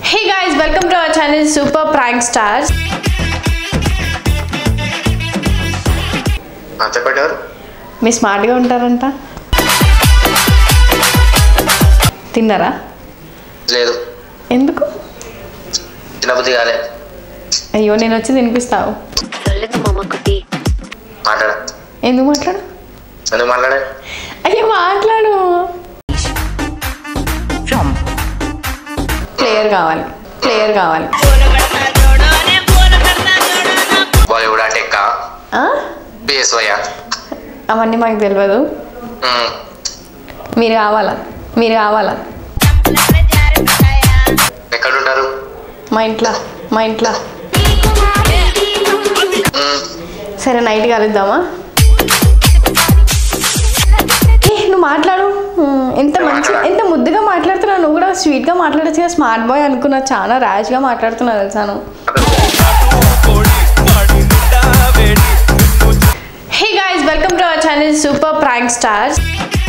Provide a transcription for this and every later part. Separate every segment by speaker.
Speaker 1: Hey guys, welcome to our channel Super Prank Stars.
Speaker 2: ఆ, చెప్పండి ఎవరు
Speaker 1: మీ స్మార్ట్గా ఉంటారంట తిన్నారా
Speaker 2: లేదు
Speaker 1: ఎందుకు
Speaker 2: తినబుద్ధి కాలే
Speaker 1: అయ్యో నేను వచ్చి తినిపిస్తావు
Speaker 3: சொல்லுங்க மாமா குட்டி
Speaker 2: మాట్లాడ
Speaker 1: ఎందుకు మాట్లాడు
Speaker 2: ఎందుకు మాట్లాడే
Speaker 1: అయ్యో మాట్లాడు ప్లేయర్ కావాలి ప్లేయర్ కావాలి
Speaker 2: బాలీవుడ్ అంటే ఎక్క
Speaker 1: ఆ?
Speaker 2: పిఎస్వయ్యా
Speaker 1: అవన్నీ మాకు తెలియదు మీరు కావాలా మీరు కావాలా
Speaker 2: ఎక్కడ ఉంటారు
Speaker 1: మా ఇంట్లో మా ఇంట్లో
Speaker 2: మ్మ్.
Speaker 1: సరే నైట్ కలుద్దామా ఏ నువ్వు మాట్లాడు ఉమ్, ఎంత మంచి ఎంత ముద్దుగా మాట్లాడుతున్నావు నువ్వు కూడా స్వీట్గా మాట్లాడచ్చు కదా స్మార్ట్ బాయ్ అనుకున్నా చాలా ర్యాష్గా మాట్లాడుతున్నావు తెలుసా నువ్వు hey guys welcome to our channel super prank stars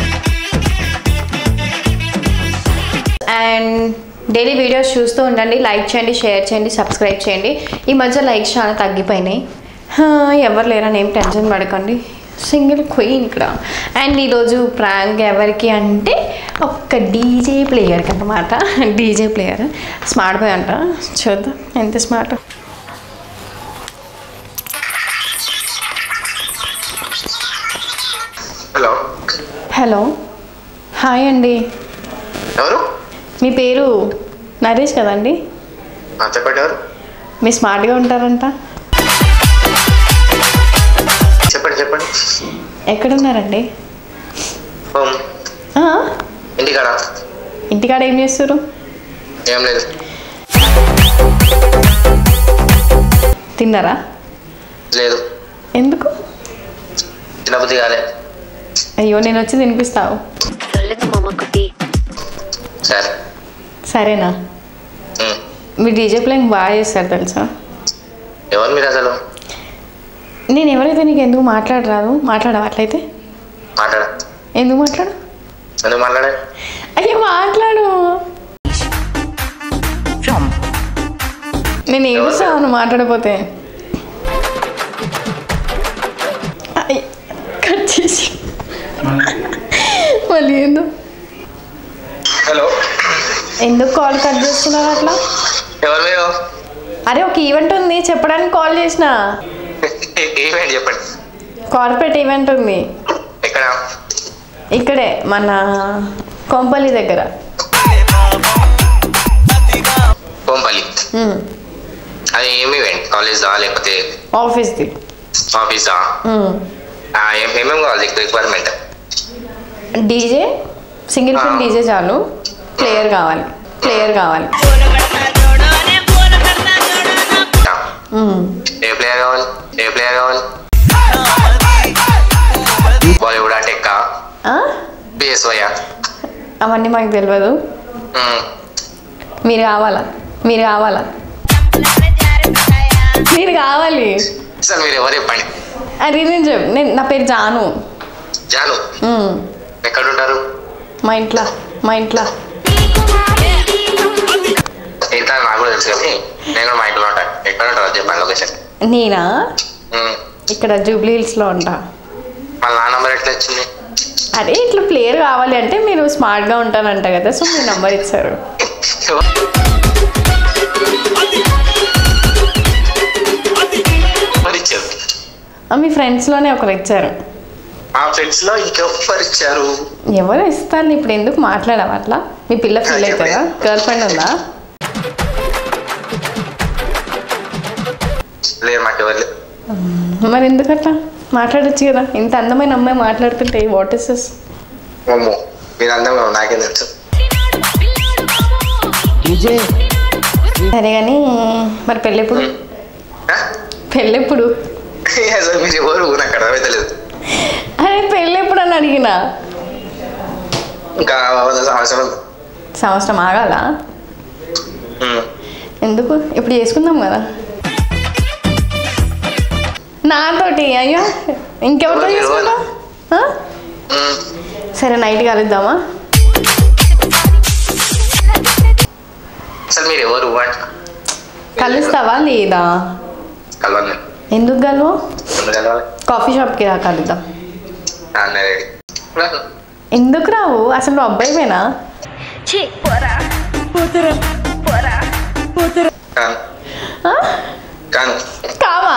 Speaker 1: and daily videos చూస్తూ ఉండండి లైక్ చేయండి షేర్ చేయండి సబ్స్క్రైబ్ చేయండి ఈ మధ్య లైక్స్ చాలా తగ్గిపోయినాయి హా, ఎవరు లేరని ఏం టెన్షన్ పడకండి సింగిల్ క్వీన్ ఇక్కడ అండ్ ఈరోజు ప్రాంక్ ఎవరికి అంటే ఒక్క డీజే ప్లేయర్కి అనమాట డీజే ప్లేయర్ స్మార్ట్ బాయ్ అంట చూద్దాం ఎంత స్మార్ట్
Speaker 2: హలో
Speaker 1: హలో హాయ్ అండి
Speaker 2: ఎవరు
Speaker 1: మీ పేరు నరేష్ కదండి
Speaker 2: ఆ, చెప్పండి ఎవరు
Speaker 1: మీ స్మార్ట్గా ఉంటారంట
Speaker 2: చెప్పండి చెప్పండి
Speaker 1: ఎక్కడున్నారండి
Speaker 2: హోమ్
Speaker 1: ఆ?
Speaker 2: ఇంటికాడ
Speaker 1: ఇంటికాడ ఏం చేస్తారు
Speaker 2: ఏం లేదు
Speaker 1: తిన్నారా
Speaker 2: లేదు
Speaker 1: ఎందుకు
Speaker 2: తినబుద్ధి కాలే
Speaker 1: అయ్యో నేను వచ్చి తినిపిస్తావు
Speaker 3: சொல்லுங்க மாமா குட்டி
Speaker 2: సరే
Speaker 1: సరేనా
Speaker 2: మ్మ్.
Speaker 1: మీరు డీజే ప్లేయింగ్ బాగా చేస్తారు తెలుసా
Speaker 2: ఎవరు మీరు అసలు
Speaker 1: నేను ఎవరైతే నీకు ఎందుకు మాట్లాడరాదు మాట్లాడవు అట్లయితే
Speaker 2: మాట్లాడ
Speaker 1: ఎందుకు మాట్లాడు
Speaker 2: ఎందుకు మాట్లాడే
Speaker 1: అయ్యో మాట్లాడు నేను ఏడుస్తాను మాట్లాడపోతే అయ్, కట్ చేసి మళ్ళీ ఎందుకు
Speaker 2: హలో
Speaker 1: ఎందుకు కాల్ కట్ చేస్తున్నారు అట్లా
Speaker 2: ఎవరు మీరు
Speaker 1: అరే ఒక ఈవెంట్ ఉంది చెప్పడానికి కాల్ చేసిన
Speaker 2: ఏమేంటి చెప్పండి
Speaker 1: కార్పొరేట్ ఈవెంట్ ఉంది
Speaker 2: ఎక్కడ
Speaker 1: ఇక్కడే మన కొంపల్లి దగ్గర
Speaker 2: కోంపల్లి
Speaker 1: ఉమ్,
Speaker 2: అది ఏమి ఈవెంట్ కాలేజా లేకపోతే
Speaker 1: ఆఫీస్ది
Speaker 2: ఆఫీసా
Speaker 1: ఉమ్.
Speaker 2: ఆ, ఏం- ఏమేమి కావాలి రిక్వైర్మెంట్
Speaker 1: డీజే సింగిల్ పిన్
Speaker 2: ఆ.
Speaker 1: డీజే చాలు ప్లేయర్ కావాలి ప్లేయర్ కావాలి ఉమ్.
Speaker 2: ఏ ప్లేయర్ కావాలి ఏ ప్లేయర్ కావాలి బాలీవుడ్ అంటే ఎక్క
Speaker 1: ఆ?
Speaker 2: పిఎస్వయ్యా
Speaker 1: అవన్నీ మాకు తెలియదు మీరు కావాలా మీరు కావాలా మీరు కావాలి
Speaker 2: సార్ మీరు ఎవరు చెప్పండి
Speaker 1: అది నేను చెప్ నేను నా పేరు జాను
Speaker 2: జాను
Speaker 1: ఉమ్.
Speaker 2: ఎక్కడ ఉంటారు
Speaker 1: మా ఇంట్లో మా ఇంట్లో
Speaker 2: ఇంత నాకు కూడా తెలుసు కానీ నేను కూడా మా ఇంట్లో ఉంటాను ఎక్కడ ఉంటారు చెప్పండి లొకేషన్
Speaker 1: నేనా ఇక్కడ జూబ్లీ హిల్స్లో ఉంటా
Speaker 2: మళ్ళీ నా నంబర్ ఎట్లా వచ్చింది
Speaker 1: అదే ఇట్లా ప్లేయర్ కావాలి అంటే మీరు స్మార్ట్గా ఉంటారంట కదా సో మీ నంబర్ ఇచ్చారు
Speaker 2: ఎవరు ఇచ్చారు
Speaker 1: ఆ, మీ ఫ్రెండ్స్లోనే ఒకరు ఇచ్చారు
Speaker 2: మా ఫ్రెండ్స్ లో ఇంకెవ్వరు ఇచ్చారు
Speaker 1: ఎవరు ఇస్తారు ఇప్పుడు ఎందుకు మాట్లాడవు అట్లా మీ పిల్ల ఫీల్ అవుతుందా గర్ల్ ఫ్రెండ్ ఉందా
Speaker 2: లేదు మాకు ఎవరు లేరు.
Speaker 1: మరి ఎందుకు అట్లా మాట్లాడొచ్చు కదా ఇంత అందమైన అమ్మాయి మాట్లాడుతుంటే వాట్ ఇస్ దిస్
Speaker 2: అమ్మో మీరు అందంగా ఉన్నారు, నాకేం తెలుసు
Speaker 1: సరే కానీ మరి పెళ్ళెప్పుడు
Speaker 2: ఆ?
Speaker 1: పెళ్ళెప్పుడు
Speaker 2: అసలు మీరు ఎవరు నాకు అర్థమైతలేదు
Speaker 1: అరే పెళ్ళెప్పుడు అని అడిగినా
Speaker 2: ఇంకా వంద సంవత్సరం
Speaker 1: సంవత్సరం ఆగాల
Speaker 2: ఉమ్.
Speaker 1: ఎందుకు ఇప్పుడు చేసుకుందాం కదా నాతోటి అయ్యో ఇంకెవరితో
Speaker 2: ఎవరు?
Speaker 1: చేసుకుంటావు ఆ?
Speaker 2: ఉమ్.
Speaker 1: సరే నైట్ కలుద్దామా
Speaker 2: అసలు మీరు ఎవరు అంట
Speaker 1: కలుస్తావా లేదా
Speaker 2: కలవండి
Speaker 1: ఎందుకు కలవు
Speaker 2: ముందు కలవాలి
Speaker 1: కాఫీ షాప్కి రా కలుద్దాం
Speaker 2: అన్న రెడీ
Speaker 1: ఎందుకు రావు అసలు నువ్వు అబ్బాయివేనా
Speaker 2: కాను
Speaker 1: ఆ?
Speaker 2: కాను
Speaker 1: కావా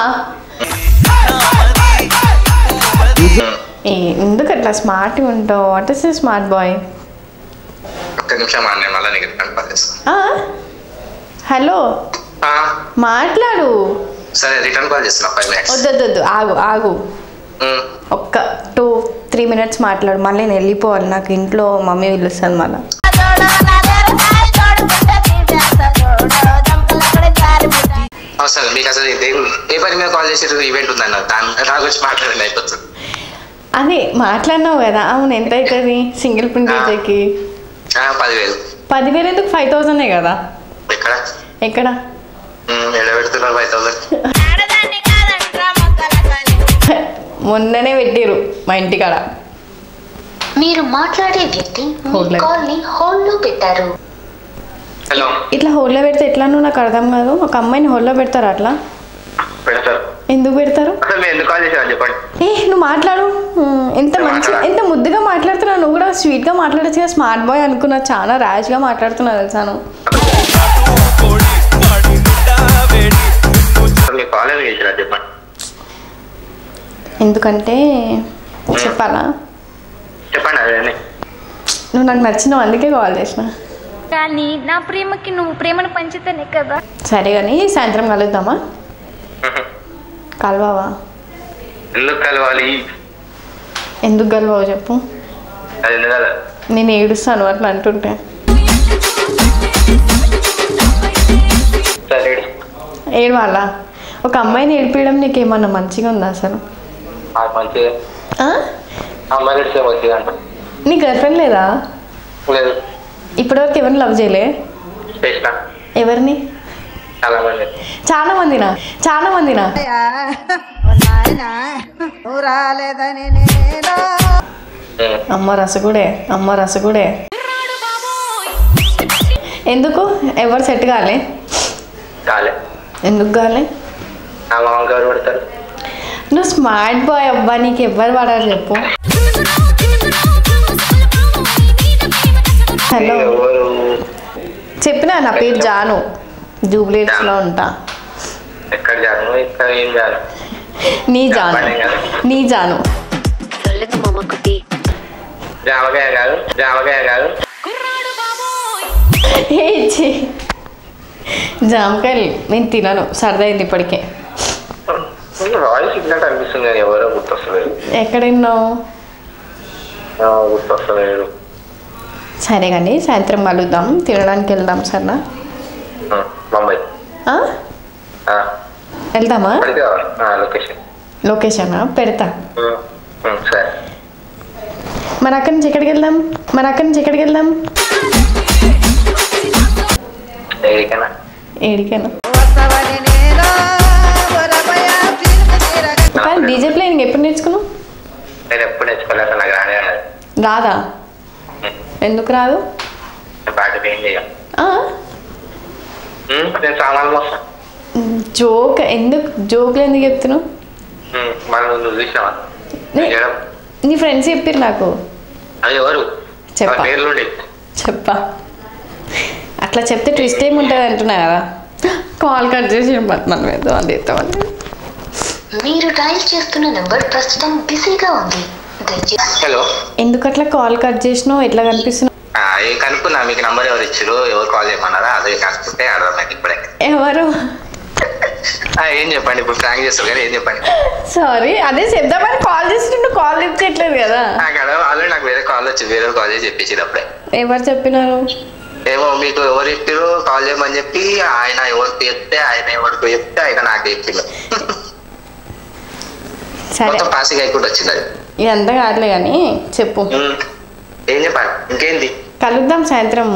Speaker 2: ఉమ్.
Speaker 1: ఏ ఎందుకు అట్లా స్మార్ట్గా ఉంటావు వాట్ ఇస్ స్మార్ట్ బాయ్
Speaker 2: ఒక్క నిమిషం అన్న మళ్ళీ నీకు రిటర్న్ కాల్ చేస్తాను
Speaker 1: హలో
Speaker 2: ఆ,
Speaker 1: మాట్లాడు
Speaker 2: సరే రిటర్న్ కాల్ చేస్తున్నా ఫైవ్ మినిట్స్
Speaker 1: వద్దు వద్దు, వద్దు ఆగు ఆగు ఒక్క టూ త్రీ మినిట్స్ మాట్లాడు మళ్ళీ నేను వెళ్ళిపోవాలి నాకు ఇంట్లో మమ్మీ పిలుస్తుంది మళ్ళీ
Speaker 2: అవసరం మీకు అసలు ఇది ఏ పని మీద కాల్ చేసి ఈవెంట్ ఉందన్న దాని దాని గురించి మాట్లాడండి అయిపోతుంది
Speaker 1: అదే మాట్లాడినావు కదా అవును ఎంత అవుతుంది సింగిల్ ప్రింట్
Speaker 2: ఆ.
Speaker 1: డీజేకి
Speaker 2: ఆ, పదివేలు
Speaker 1: పదివేలు ఎందుకు ఫైవ్ థౌసండే కదా
Speaker 2: ఎక్కడ
Speaker 1: ఎక్కడ
Speaker 2: ఉమ్, ఎక్కడ పెడుతున్నారు ఫైవ్ థౌసండ్
Speaker 1: మొన్ననే పెట్టిరు మా ఇంటికాడ
Speaker 3: మీరు మాట్లాడే వ్యక్తి మీ
Speaker 1: Hold line.
Speaker 3: కాల్ ని హోల్డ్ లో పెట్టారు
Speaker 2: హలో
Speaker 1: ఇట్లా హోల్లో పెడితే ఎట్లానో నాకు అర్థం కాదు ఒక అమ్మాయిని హోల్లో పెడతారు అట్లా
Speaker 2: పెడతారు
Speaker 1: ఎందుకు పెడతారు
Speaker 2: అసలు మీరు ఎందుకు కాల్ చేశారు చెప్పండి
Speaker 1: ఏ నువ్వు మాట్లాడు ఉమ్, ఎంత మంచి
Speaker 2: మాట్లాడా?
Speaker 1: ఎంత ముద్దుగా మాట్లాడుతున్నావు నువ్వు కూడా స్వీట్గా మాట్లాడచ్చు కదా స్మార్ట్ బాయ్ అనుకున్నా చాలా ర్యాష్గా మాట్లాడుతున్నావు తెలుసా నువ్వు
Speaker 2: అసలు మీ కాల్ ఎందుకు చేశారు చెప్పండి
Speaker 1: ఎందుకంటే చెప్పాలా
Speaker 2: చెప్పండి అదే
Speaker 1: నువ్వు నాకు నచ్చినావు అందుకే కాల్ చేసిన
Speaker 4: కానీ నా ప్రేమకి నువ్వు ప్రేమను పంచితేనే కదా
Speaker 1: సరే కానీ సాయంత్రం కలుద్దామా కలవావా
Speaker 2: ఎందుకు కలవాలి
Speaker 1: ఎందుకు కలవావు చెప్పు
Speaker 2: అది ఎందుకు
Speaker 1: నేను ఏడుస్తాను అట్లా అంటుంటే
Speaker 2: సరే
Speaker 1: ఏడవాలా ఒక అమ్మాయిని ఏడిపించడం నీకు ఏమన్నా మంచిగా ఉందా అసలు
Speaker 2: మంచిగా
Speaker 1: ఆ?
Speaker 2: అమ్మాయి ఇస్తే మంచిగా అంట
Speaker 1: నీ గర్ల్ ఫ్రెండ్ లేదా
Speaker 2: లేదు
Speaker 1: ఇప్పటివరకు ఎవరిని లవ్ చేయలే
Speaker 2: చేసిన
Speaker 1: ఎవరిని
Speaker 2: చాలా మంది
Speaker 1: చాలా మందినా చాలా మందినా
Speaker 2: ఉమ్.
Speaker 1: అమ్మ రసగుడే అమ్మ రసగుడే ఎందుకు ఎవరు సెట్ కాలే
Speaker 2: కాలే
Speaker 1: ఎందుకు కాలే
Speaker 2: ఆ మామూలు ఎవరు పెడతారు
Speaker 1: నువ్వు స్మార్ట్ బాయ్ అబ్బా నీకు ఎవరు పడారు చెప్పు హలో
Speaker 2: ఎవరు
Speaker 1: చెప్పినా నా పేరు జాను జూబ్లీట్స్లో ఉంటా
Speaker 2: ఎక్కడ జాను ఇక్కడ ఏం జాను
Speaker 1: నీ జాను నీ జాను
Speaker 3: చల్లదు మామ కుట్టి
Speaker 2: జామకాయ కాదు జామకాయ కాదు
Speaker 1: ఏ ఛీ. జామకాయలు నేను తినను సరదైంది ఇప్పటికే
Speaker 2: వాయిస్ ఇచ్చినట్టు అనిపిస్తుంది కానీ ఎవరో గుర్తొస్తలేదు
Speaker 1: ఎక్కడ విన్నావు
Speaker 2: ఆ, గుర్తొస్తలేదు
Speaker 1: సరే కానీ సాయంత్రం కలుద్దాం తినడానికి వెళ్దాం సరేనా
Speaker 2: ఆ, బొంబాయి
Speaker 1: ఆ?
Speaker 2: ఆ,
Speaker 1: వెళ్దామా
Speaker 2: పడితే కావాలి ఆ, లొకేషన్
Speaker 1: లొకేషనా పెడతా
Speaker 2: ఉమ్, ఉమ్, సరే
Speaker 1: మరి అక్కడి నుంచి ఎక్కడికి వెళ్దాం మరి అక్కడి నుంచి ఎక్కడికి వెళ్దాం
Speaker 2: ఎక్కడికైనా
Speaker 1: ఏడికైనా కానీ డీజే ప్లేయింగ్ ఎప్పుడు నేర్చుకున్నావు
Speaker 2: నేను ఎప్పుడు నేర్చుకోలేదు నాకు రానే రాదు.
Speaker 1: రాదా ఎందుకు రాదు
Speaker 2: నేను పాట ఏం చేయం
Speaker 1: ఆ?
Speaker 2: ఉమ్, నేను సామాన్లు మోస్తాను
Speaker 1: జోక్ ఎందుకు జోక్లు ఎందుకు చెప్తున్నావు
Speaker 2: ఉమ్, మళ్ళీ నువ్వు చూసినావా
Speaker 1: నే-
Speaker 2: చేయడం
Speaker 1: నీ ఫ్రెండ్స్ చెప్పారు నాకు
Speaker 2: అది ఎవరు
Speaker 1: చెప్పా.
Speaker 2: వాళ్ళ పేర్లు ఉండి
Speaker 1: చెప్పా అట్లా చెప్తే ట్విస్ట్ ఏముంటుంది అంటున్నా కదా కాల్ కట్ చేసి మనం ఏదో అది ఎత్తామని
Speaker 3: మీరు డయల్ చేస్తున్న నంబర్ ప్రస్తుతం బిజీగా ఉంది దయచేసి
Speaker 2: హలో
Speaker 1: ఎందుకు అట్లా కాల్ కట్ చేసినావు ఎట్లా కనిపిస్తున్నావు
Speaker 2: ఆ, ఏ కనుక్కున్నా మీకు నంబర్ ఎవరు ఇచ్చారు ఎవరు కాల్ చేయమన్నారా అదే కనుక్కుంటే అర్థం నాకు ఇప్పుడే
Speaker 1: ఎవరు
Speaker 2: ఆ, ఏం చెప్పండి ఇప్పుడు ప్రాంక్ చేస్తారు కానీ ఏం చెప్పండి
Speaker 1: సారీ అదే చెప్దామని కాల్ చేస్తుంటే కాల్ లిఫ్ట్ చేయట్లేదు కదా
Speaker 2: నాకు అడగ ఆల్రెడీ నాకు వేరే కాల్ వచ్చి వేరే కాల్ చేసి చెప్పించింది అప్పుడే
Speaker 1: ఎవరు చెప్పినారు
Speaker 2: ఏమో మీకు ఎవరు చెప్పారు కాల్ చేయమని చెప్పి ఆయన ఎవరికి చెప్తే ఆయన ఎవరికి చెప్తే ఆయన నాకు చెప్పింది
Speaker 1: సరే
Speaker 2: మొత్తం పాసింగ్ అయిపోయి వచ్చింది అది
Speaker 1: ఇదంతా కాదులే కానీ చెప్పు
Speaker 2: ఉమ్. ఏం చెప్పాలి ఇంకేంది
Speaker 1: కలుద్దాం సాయంత్రం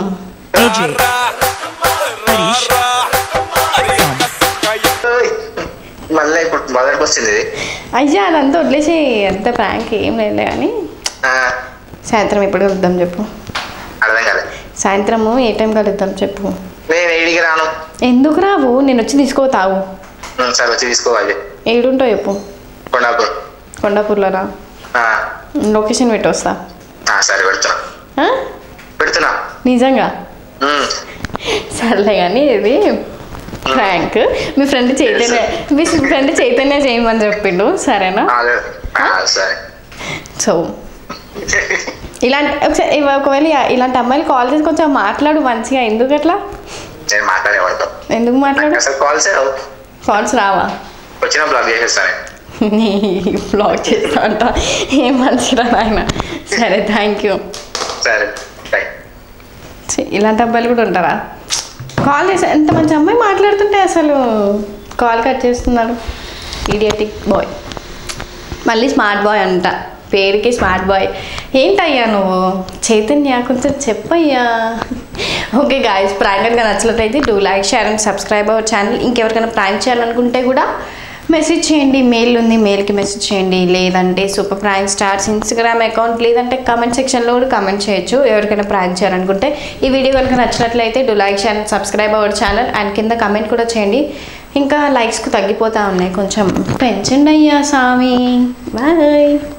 Speaker 2: ఓయ్. మళ్ళీ ఇప్పుడు మొదటికి వచ్చింది ఇది
Speaker 1: అయ్యా అదంతా వదిలేసి అంత ప్రాంక్ ఏం లేదులే కానీ
Speaker 2: ఆ,
Speaker 1: సాయంత్రం ఎప్పుడు కలుద్దాం చెప్పు
Speaker 2: అర్థం కాలేదు
Speaker 1: సాయంత్రము ఏ టైం కలుద్దాం చెప్పు
Speaker 2: నేను ఏడికి రాను
Speaker 1: ఎందుకు రావు నేను వచ్చి తీసుకోతావు
Speaker 2: ఉమ్, సరే వచ్చి తీసుకోవాలి
Speaker 1: ఏడుంటావు చెప్పు
Speaker 2: కొండాపూర్
Speaker 1: కొండాపూర్లో రా
Speaker 2: ఆ,
Speaker 1: లొకేషన్ పెట్టి వస్తా
Speaker 2: ఆ, సరే పెడుతున్నా
Speaker 1: ఆ?
Speaker 2: పెడుతున్నా
Speaker 1: నిజంగా
Speaker 2: ఉమ్,
Speaker 1: సర్లే కానీ ఇది ఫ్రాంక్ మీ ఫ్రెండ్ చైతన్య మీ ఫ్రెండ్ చైతన్య చేయమని చెప్పిండు సరేనా
Speaker 2: అదే ఆ, సరే
Speaker 1: సో ఇలాంటి ఒకసారి ఇవ- ఒకవేళ ఇలాంటి అమ్మాయిలు కాల్ చేసి కొంచెం మాట్లాడు మంచిగా ఎందుకు అట్లా
Speaker 2: నేను మాట్లాడేవాడితో
Speaker 1: ఎందుకు మాట్లాడు
Speaker 2: అసలు కాల్స్ రావు
Speaker 1: కాల్స్ రావా
Speaker 2: వచ్చిన బ్లాక్ చేసేస్తాను
Speaker 1: నీ బ్లాగ్ చేస్తా అంట ఏం మంచిరా నాయన సరే థ్యాంక్ యూ
Speaker 2: సరే బై
Speaker 1: ఛీ, ఇలాంటి అబ్బాయిలు కూడా ఉంటారా కాల్ చేసి ఎంత మంచి అమ్మాయి మాట్లాడుతుంటే అసలు కాల్ కట్ చేస్తున్నాడు ఈడియటిక్ బాయ్ మళ్ళీ స్మార్ట్ బాయ్ అంట పేరుకి స్మార్ట్ బాయ్ ఏంటయ్యా నువ్వు చైతన్య కొంచెం చెప్పయ్యా ఓకే గాయస్ ప్రాంక్ కనుక నచ్చినట్లయితే do like share and subscribe our channel ఇంకెవరికైనా ప్రాంక్ చేయాలనుకుంటే కూడా మెసేజ్ చేయండి మెయిల్ ఉంది మెయిల్కి మెసేజ్ చేయండి లేదంటే super prank stars Instagram account లేదంటే కామెంట్ సెక్షన్లో కూడా కామెంట్ చేయొచ్చు ఎవరికైనా ప్రాంక్ చేయాలనుకుంటే ఈ వీడియో కనుక నచ్చినట్లయితే do like share and subscribe our channel and కింద కమెంట్ కూడా చేయండి ఇంకా లైక్స్కి తగ్గిపోతూ ఉన్నాయి కొంచెం పెంచండి అయ్యా స్వామి బాయ్